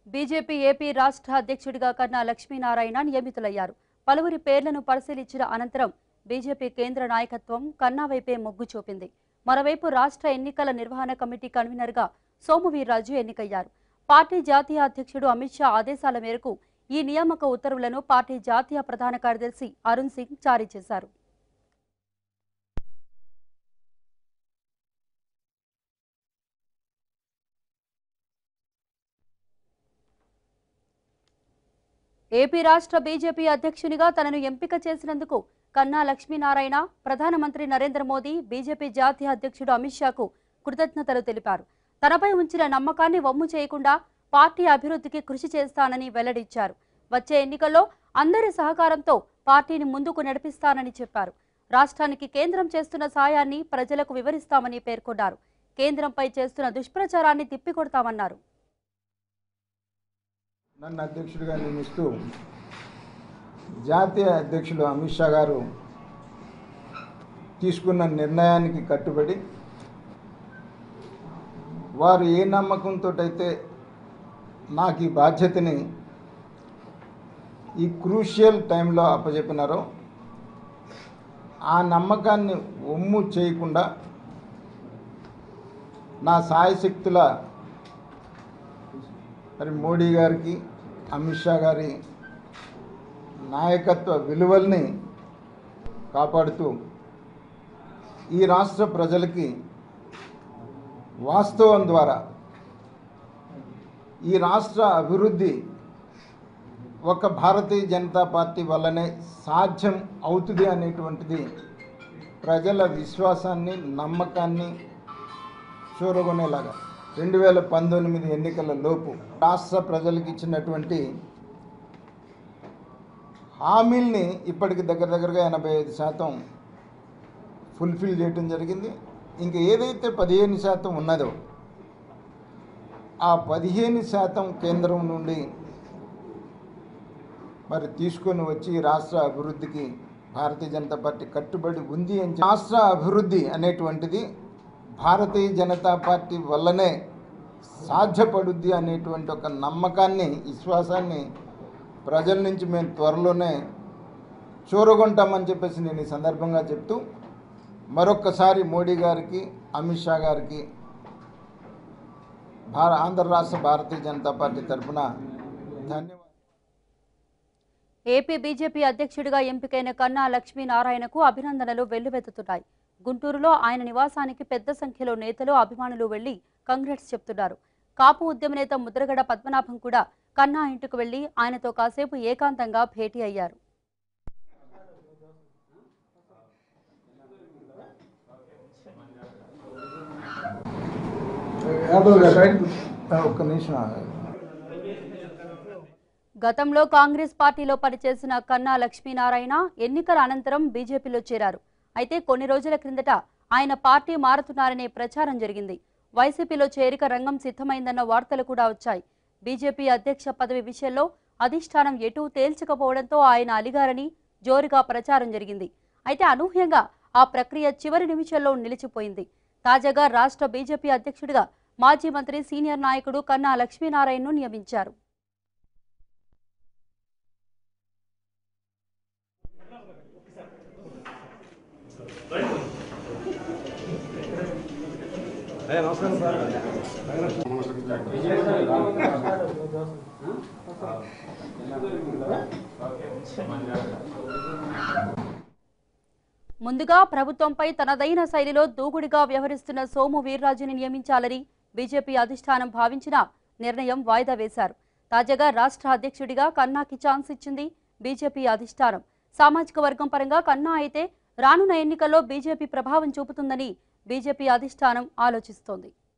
BJP AP రాష్ట్ర అధ్యక్షుడిగా కన్నా లక్ష్మీనారాయణ నియమితులయ్యారు పలువురి పేర్లను పరిశీలించిన అనంతరం బీజేపీ కేంద్ర నాయకత్వం కన్నా వైపే మొగ్గు చూపింది మరోవైపు రాష్ట్ర ఎన్నికల నిర్వహణ కమిటీ కన్వీనర్గా సోము వీర్రాజు ఎన్నికయ్యారు పార్టీ జాతీయ అధ్యక్షుడు అమిత్ షా ఆదేశాల మేరకు ఈ నియామక ఉత్తర్వులను పార్టీ జాతీయ ప్రధాన కార్యదర్శి అరుణ్ సింగ్ జారీ చేశారు ఏపీ రాష్ట్ర బీజేపీ అధ్యక్షునిగా తనను ఎంపిక చేసినందుకు కన్నా లక్ష్మీనారాయణ ప్రధానమంత్రి నరేంద్ర మోదీ బీజేపీ జాతీయ అధ్యక్షుడు అమిత్ షాకు కృతజ్ఞతలు తెలిపారు తనపై ఉంచిన నమ్మకాన్ని వమ్ము చేయకుండా పార్టీ అభివృద్ధికి కృషి చేస్తానని వెల్లడించారు వచ్చే ఎన్నికల్లో అందరి సహకారంతో పార్టీని ముందుకు నడిపిస్తానని చెప్పారు రాష్ట్రానికి కేంద్రం చేస్తున్న సాయాన్ని ప్రజలకు వివరిస్తామని పేర్కొన్నారు కేంద్రంపై చేస్తున్న దుష్ప్రచారాన్ని తిప్పికొడతామన్నారు నన్ను అధ్యక్షుడిగా నియమిస్తూ జాతీయ అధ్యక్షులు అమిత్ షా గారు తీసుకున్న నిర్ణయానికి కట్టుబడి వారు ఏ నమ్మకంతో అయితే నాకు ఈ బాధ్యతని ఈ క్రూషియల్ టైంలో అప్పచెప్పినారో ఆ నమ్మకాన్ని ఒమ్ము చేయకుండా నా సాయశక్తుల మరి మోడీ గారికి అమిత్ షా గారి నాయకత్వ విలువల్ని కాపాడుతూ ఈ రాష్ట్ర ప్రజలకి వాస్తవం ద్వారా ఈ రాష్ట్ర అభివృద్ధి ఒక భారతీయ జనతా పార్టీ వల్లనే సాధ్యం అవుతుంది అనేటువంటిది ప్రజల విశ్వాసాన్ని నమ్మకాన్ని చూరగొనేలాగా రెండు వేల పంతొమ్మిది ఎన్నికల లోపు రాష్ట్ర ప్రజలకు ఇచ్చినటువంటి హామీల్ని ఇప్పటికి దగ్గర దగ్గరగా ఎనభై ఐదు శాతం ఫుల్ఫిల్ చేయడం జరిగింది ఇంకా ఏదైతే పదిహేను శాతం ఉన్నదో ఆ పదిహేను శాతం కేంద్రం నుండి మరి తీసుకొని వచ్చి రాష్ట్ర అభివృద్ధికి భారతీయ జనతా పార్టీ కట్టుబడి ఉంది అని చెప్పి రాష్ట్ర అభివృద్ధి అనేటువంటిది భారతీయ జనతా పార్టీ వల్లనే సాధ్యపడుద్ది అనేటువంటి ఒక నమ్మకాన్ని విశ్వాసాన్ని ప్రజల నుంచి మేము త్వరలోనే చూరగొంటామని చెప్పేసి నేను ఈ సందర్భంగా చెప్తూ మరొక్కసారి మోడీ గారికి అమిత్ షా గారికి భార ఆంధ్ర రాష్ట్ర భారతీయ జనతా పార్టీ తరఫున ధన్యవాదాలు ఏపీ బీజేపీ అధ్యక్షుడిగా ఎంపికైన కన్నా లక్ష్మీనారాయణకు అభినందనలు వెల్లువెత్తుతున్నాయి గుంటూరులో ఆయన నివాసానికి పెద్ద సంఖ్యలో నేతలు అభిమానులు వెళ్లి కంగ్రెట్స్ చెప్తున్నారు కాపు ఉద్యమ నేత ముద్రగడ పద్మనాభం కూడా కన్నా ఇంటికి వెళ్లి ఆయనతో కాసేపు ఏకాంతంగా భేటీ అయ్యారు ఒక్క నిమిషం ఆగండి. గతంలో కాంగ్రెస్ పార్టీలో పనిచేసిన కన్నా లక్ష్మీనారాయణ ఎన్నికల అనంతరం బీజేపీలో చేరారు అయితే కొన్ని రోజుల క్రిందట ఆయన పార్టీ మారుతున్నారనే ప్రచారం జరిగింది వైసీపీలో చేరిక రంగం సిద్ధమైందన్న వార్తలు కూడా వచ్చాయి బీజేపీ అధ్యక్ష పదవి విషయంలో అధిష్టానం ఎటూ తేల్చకపోవడంతో ఆయన అలిగారని జోరుగా ప్రచారం జరిగింది అయితే అనూహ్యంగా ఆ ప్రక్రియ చివరి నిమిషంలో నిలిచిపోయింది తాజాగా రాష్ట్ర బీజేపీ అధ్యక్షుడిగా మాజీ మంత్రి సీనియర్ నాయకుడు కన్నా లక్ష్మీనారాయణను నియమించారు ముందుగా ప్రభుత్వంపై తనదైన శైలిలో దూకుడుగా వ్యవహరిస్తున్న సోము వీర్రాజుని నియమించాలని బీజేపీ అధిష్టానం భావించిన నిర్ణయం వాయిదా వేశారు తాజాగా రాష్ట్ర అధ్యక్షుడిగా కన్నాకి ఛాన్స్ ఇచ్చింది బీజేపీ అధిష్టానం సామాజిక వర్గం పరంగా కన్నా అయితే రానున్న ఎన్నికల్లో బీజేపీ ప్రభావం చూపుతుందని బీజేపీ అధిష్టానం ఆలోచిస్తోంది